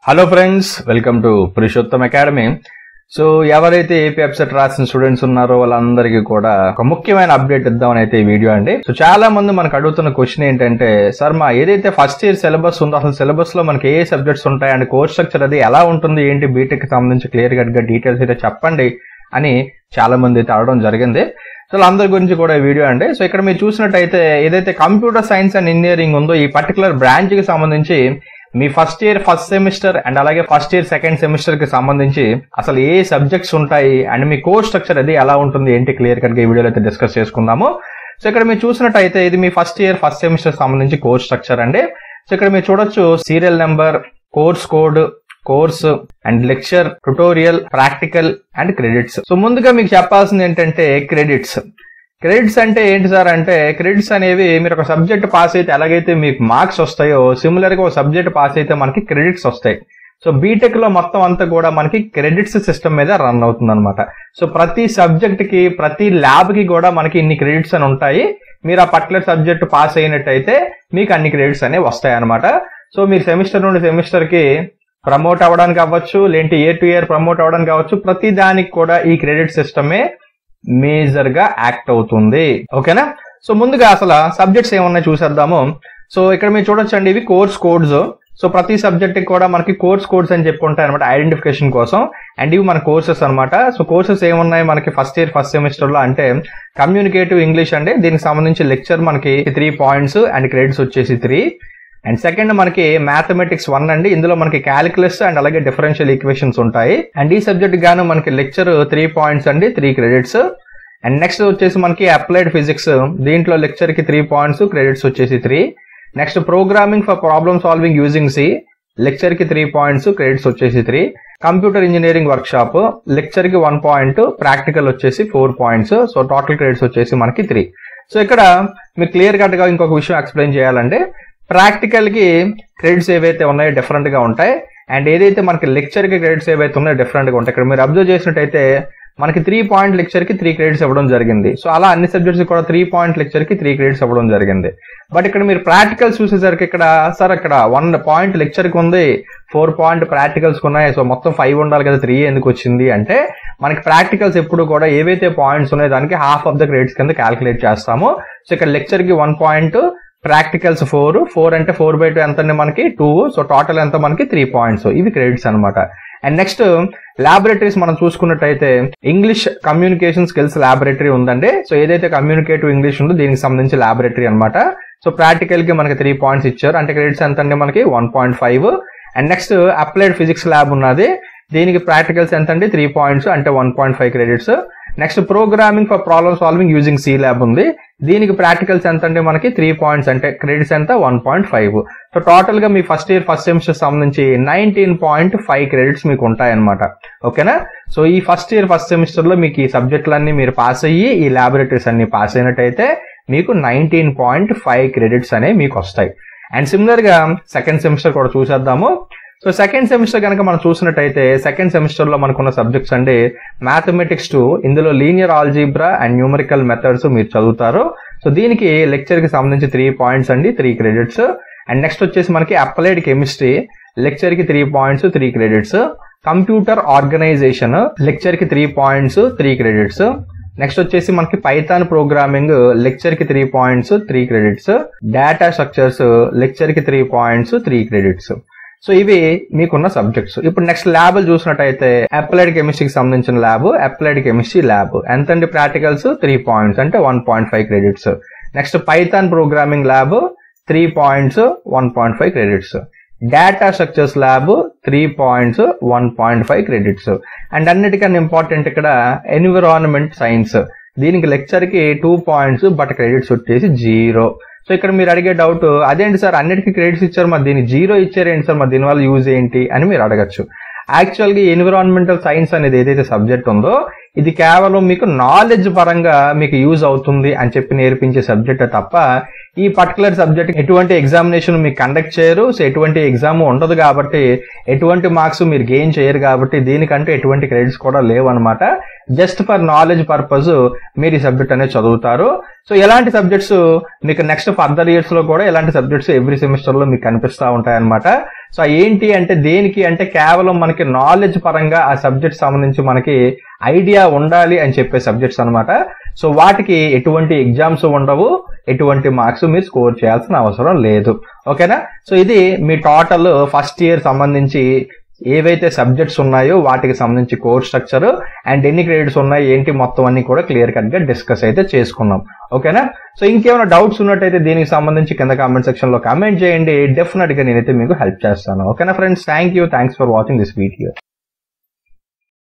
hello friends welcome to Purushottam academy so ఎవరైతే AP website రాసిన students ఉన్నారో వాళ్ళందరికీ కూడా ఒక ముఖ్యమైన అప్డేట్ ఇద్దామని అయితే ఈ వీడియో అండి సో చాలా మంది మనకు అడుగుతున్న క్వశ్చన్ ఏంటంటే సార్ మా ఏదైతే ఫస్ట్ ఇయర్ సిలబస్ ఉందో అసలు సిలబస్ లో మనకి ఏ సబ్జెక్ట్స్ ఉంటాయి అండ్ కోర్స్ స్ట్రక్చర్ అది ఎలా ఉంటుంది ఏంటి బీటెక్ కి సంబంధించి క్లియర్ కట్ గా డీటెయిల్స్ అయితే చెప్పండి అని చాలా మంది అయితే అడగడం జరిగింది సో అందరి గురించి కూడా ఈ వీడియో అండి సో ఇక్కడ మీరు చూసినట్టయితే ఏదైతే కంప్యూటర్ సైన్స్ అండ్ ఇంజనీరింగ్ ఉందో ఈ పర్టికులర్ బ్రాంచ్ కి సంబంధించి మీ first year first semester and అలాగే ఫస్ట్ ఇయర్ సెకండ్ సెమిస్టర్ కి సంబంధించి అసలు ఏ సబ్జెక్ట్స్ ఉంటాయి అండ్ మీ కోర్స్ స్ట్రక్చర్ అది ఎలా ఉంటుంది ఏంటి క్లియర్ కట్ గా ఈ వీడియోలో అయితే డిస్కస్ చేసుకుందాము సో ఇక్కడ మీరు చూసినట్టయితే ఇది మీ ఫస్ట్ ఇయర్ ఫస్ట్ సెమిస్టర్ సంబంధించి కోర్స్ స్ట్రక్చర్ అండి సో ఇక్కడ మీరు చూడొచ్చు serial number course code course and lecture tutorial practical and credits so ముందుగా మీకు చెప్పాల్సింది ఏంటంటే క్రెడిట్స్ క్రెడిట్స్ అంటే ఏంటి సార్ అంటే క్రెడిట్స్ అనేవి మీరు ఒక సబ్జెక్ట్ పాస్ అయితే ఎలాగైతే మీకు మార్క్స్ వస్తాయో సిమిలర్ గా ఒక సబ్జెక్ట్ పాస్ అయితే మనకి క్రెడిట్స్ వస్తాయి సో బీటెక్ లో మొత్తం అంతా కూడా మనకి క్రెడిట్స్ సిస్టమ్ మీద రన్ అవుతుంది అనమాట సో ప్రతి సబ్జెక్ట్ కి ప్రతి ల్యాబ్ కి కూడా మనకి ఇన్ని క్రెడిట్స్ అని ఉంటాయి మీరు ఆ పర్టికులర్ సబ్జెక్ట్ పాస్ అయినట్టయితే మీకు అన్ని క్రెడిట్స్ అనేవి వస్తాయి అనమాట సో మీరు సెమిస్టర్ నుండి సెమిస్టర్ కి ప్రమోట్ అవ్వడానికి అవ్వచ్చు లేంటి ఇయర్ టు ఇయర్ ప్రమోట్ అవ్వడానికి అవ్వచ్చు ప్రతి దానికి కూడా ఈ క్రెడిట్ సిస్టమే మేజర్ గా యాక్ట్ అవుతుంది ఓకేనా సో ముందుగా అసలు సబ్జెక్ట్స్ ఏమన్నా చూసేద్దాము సో ఇక్కడ మీరు చూడొచ్చండి ఇవి కోర్స్ కోడ్స్ సో ప్రతి సబ్జెక్ట్ కూడా మనకి కోర్స్ కోడ్స్ అని చెప్పి ఉంటాయి అనమాట ఐడెంటిఫికేషన్ కోసం అండ్ ఇవి మన కోర్సెస్ అనమాట సో కోర్సెస్ ఏమున్నాయి మనకి ఫస్ట్ ఇయర్ ఫస్ట్ సెమిస్టర్ లో అంటే కమ్యూనికేటివ్ ఇంగ్లీష్ అంటే దీనికి సంబంధించి లెక్చర్ మనకి త్రీ పాయింట్స్ అండ్ క్రెడిట్స్ వచ్చేసి త్రీ అండ్ సెకండ్ మనకి మ్యాథమెటిక్స్ వన్ అండి ఇందులో మనకి క్యాలిక్యులస్ అండ్ అలాగే డిఫరెన్షియల్ ఈక్వేషన్స్ ఉంటాయి అండ్ ఈ సబ్జెక్ట్ గాను మనకి లెక్చర్ త్రీ పాయింట్స్ అండి త్రీ క్రెడిట్స్ అండ్ నెక్స్ట్ వచ్చేసి మనకి అప్లైడ్ ఫిజిక్స్ దీంట్లో లెక్చర్ కి త్రీ పాయింట్స్ క్రెడిట్స్ వచ్చేసి three next programming for problem solving using C lecture కి త్రీ పాయింట్స్ క్రెడిట్స్ వచ్చేసి three computer engineering workshop lecture కి one point practical వచ్చేసి four points so total credits వచ్చేసి మనకి three so ఇక్కడ మీరు clear cut గా ఇంకొక విషయం ఎక్స్ప్లెయిన్ చేయాలంటే ప్రాక్టికల్ కి క్రెడిట్స్ ఏవైతే ఉన్నాయో డిఫరెంట్ గా ఉంటాయి అండ్ ఏదైతే మనకి లెక్చర్ కి క్రెడిట్స్ ఏవైతే ఉన్నాయో డిఫరెంట్ గా ఉంటాయి ఇక్కడ మీరు అబ్జర్వ్ చేసినట్టయితే మనకి త్రీ పాయింట్ లెక్చర్ కి త్రీ క్రెడిట్స్ ఇవ్వడం జరిగింది సో అలా అన్ని సబ్జెక్ట్స్ కూడా త్రీ పాయింట్ లెక్చర్ కి త్రీ క్రెడిట్స్ ఇవ్వడం జరిగింది బట్ ఇక్కడ మీరు ప్రాక్టికల్ చూసేసరికి ఇక్కడ సార్ ఇక్కడ వన్ పాయింట్ లెక్చర్ కి ఉంది ఫోర్ పాయింట్ ప్రాక్టికల్స్ ఉన్నాయి సో మొత్తం ఫైవ్ ఉండాలి కదా త్రీ ఎందుకు వచ్చింది అంటే మనకి ప్రాక్టికల్స్ ఎప్పుడు కూడా ఏవైతే పాయింట్స్ ఉన్నాయో దానికి హాఫ్ ఆఫ్ ద క్రెడిట్స్ కింద క్యాల్కులేట్ చేస్తాము సో ఇక్కడ లెక్చర్ కి one point practicals four four అంటే ఫోర్ బై టూ ఎంత అండి మనకి టూ సో టోటల్ ఎంత మనకి త్రీ పాయింట్స్ ఇవి క్రెడిట్స్ అనమాట అండ్ నెక్స్ట్ ల్యాబొరేటరీస్ మనం చూసుకున్నట్టయితే ఇంగ్లీష్ కమ్యూనికేషన్ స్కిల్స్ ల్యాబొరేటరీ ఉందండి సో ఏదైతే కమ్యూనికేటివ్ ఇంగ్లీష్ ఉందో దీనికి సంబంధించి ల్యాబొరేటరీ అనమాట సో ప్రాక్టికల్ కి మనకి త్రీ పాయింట్స్ ఇచ్చారు అంటే క్రెడిట్స్ ఎంత అండి మనకి one point five and next applied physics lab ఉన్నది దీనికి ప్రాక్టికల్స్ ఎంత అండి త్రీ పాయింట్స్ అంటే one point five credits next programming for problem solving using C lab ఉంది దీనికి ప్రాక్టికల్స్ ఎంత అంటే మనకి త్రీ పాయింట్స్ అంటే క్రెడిట్స్ ఎంత one point five so total గా మీ ఫస్ట్ ఇయర్ ఫస్ట్ సెమిస్టర్ సంబంధించి నైన్టీన్ పాయింట్ ఫైవ్ క్రెడిట్స్ మీకు ఉంటాయన్నమాట ఓకేనా సో ఈ ఫస్ట్ ఇయర్ ఫస్ట్ సెమిస్టర్ లో మీకు ఈ సబ్జెక్టులన్నీ మీరు పాస్ అయ్యి ఈ ల్యాబొరేటరీస్ అన్ని పాస్ అయినట్టయితే మీకు నైన్టీన్ పాయింట్ ఫైవ్ క్రెడిట్స్ అనేవి మీకు వస్తాయి అండ్ సిమిలర్ గా సెకండ్ సెమిస్టర్ కూడా చూసేద్దాము సో సెకండ్ సెమిస్టర్ కనుక మనం చూసినట్టయితే సెకండ్ సెమిస్టర్ లో మనకున్న సబ్జెక్ట్స్ అంటే మ్యాథమెటిక్స్ టూ ఇందులో linear algebra and numerical methods మీరు చదువుతారు సో దీనికి లెక్చర్ కి సంబంధించి త్రీ పాయింట్స్ అండి త్రీ క్రెడిట్స్ అండ్ నెక్స్ట్ వచ్చేసి మనకి అప్లైడ్ కెమిస్ట్రీ లెక్చర్ కి three points three credits computer organization lecture కి three points three credits next వచ్చేసి మనకి పైథాన్ ప్రోగ్రామింగ్ లెక్చర్ కి three points three credits data structures lecture కి three points three credits so ఇవి మీకున్న సబ్జెక్ట్స్ ఇప్పుడు next lab చూసినట్టయితే అప్లైడ్ కెమిస్ట్రీకి సంబంధించిన ల్యాబ్ అప్లైడ్ కెమిస్ట్రీ ల్యాబ్ ఎంత అండి ప్రాక్టికల్స్ త్రీ పాయింట్స్ అంటే one point five credits next Python programming lab three points one point five credits data structures lab three points one point five credits and అన్నిటికన్నా important ఇక్కడ environment science దీనికి lecture కి two points but credits వచ్చేసి zero so ఇక్కడ మీరు అడిగే doubt అదేంటి sir అన్నిటికీ క్రెడిట్స్ ఇచ్చారు మరి దీనికి జీరో ఇచ్చారు ఏంటి సార్ మరి దీనివల్ల యూజ్ ఏంటి అని మీరు అడగచ్చు యాక్చువల్గా ఎన్విరాన్మెంటల్ సైన్స్ అనేది ఏదైతే సబ్జెక్ట్ ఉందో ఇది కేవలం మీకు నాలెడ్జ్ పరంగా మీకు యూజ్ అవుతుంది అని చెప్పి నేర్పించే సబ్జెక్ట్ తప్ప ఈ పర్టికులర్ సబ్జెక్ట్ ఎటువంటి ఎగ్జామినేషన్ మీకు కండక్ట్ చేయరు సో ఎటువంటి ఎగ్జామ్ ఉండదు కాబట్టి ఎటువంటి మార్క్స్ మీరు గెయిన్ చేయరు కాబట్టి దీనికంటే ఎటువంటి క్రెడిట్స్ కూడా లేవు అనమాట జస్ట్ ఫర్ నాలెడ్జ్ పర్పస్ మీరు ఈ సబ్జెక్ట్ అనేది చదువుతారు సో ఎలాంటి సబ్జెక్ట్స్ మీకు నెక్స్ట్ ఫర్దర్ ఇయర్స్ లో కూడా ఎలాంటి సబ్జెక్ట్స్ ఎవ్రీ సెమిస్టర్ లో మీకు కనిపిస్తూ ఉంటాయి అనమాట సో ఏంటి అంటే దేనికి అంటే కేవలం మనకి నాలెడ్జ్ పరంగా ఆ సబ్జెక్ట్ సంబంధించి మనకి ఐడియా ఉండాలి అని చెప్పే సబ్జెక్ట్స్ అన్నమాట సో వాటికి ఎటువంటి ఎగ్జామ్స్ ఉండవు ఎటువంటి మార్క్స్ మీరు స్కోర్ చేయాల్సిన అవసరం లేదు ఓకేనా సో ఇది మీ టోటల్ ఫస్ట్ ఇయర్ సంబంధించి ఏవైతే సబ్జెక్ట్స్ ఉన్నాయో వాటికి సంబంధించి కోర్స్ స్ట్రక్చర్ అండ్ ఎన్ని క్రెడిట్స్ ఉన్నాయి ఏంటి మొత్తం అన్ని కూడా క్లియర్ కట్ గా డిస్కస్ అయితే చేసుకున్నాం ఓకేనా సో ఇంకేమైనా డౌట్స్ ఉన్నట్టయితే దీనికి సంబంధించి కింద కామెంట్ సెక్షన్ లో కామెంట్ చేయండి డెఫినెట్ గా నేనైతే మీకు హెల్ప్ చేస్తాను ఓకేనా friends thank you thanks for watching this video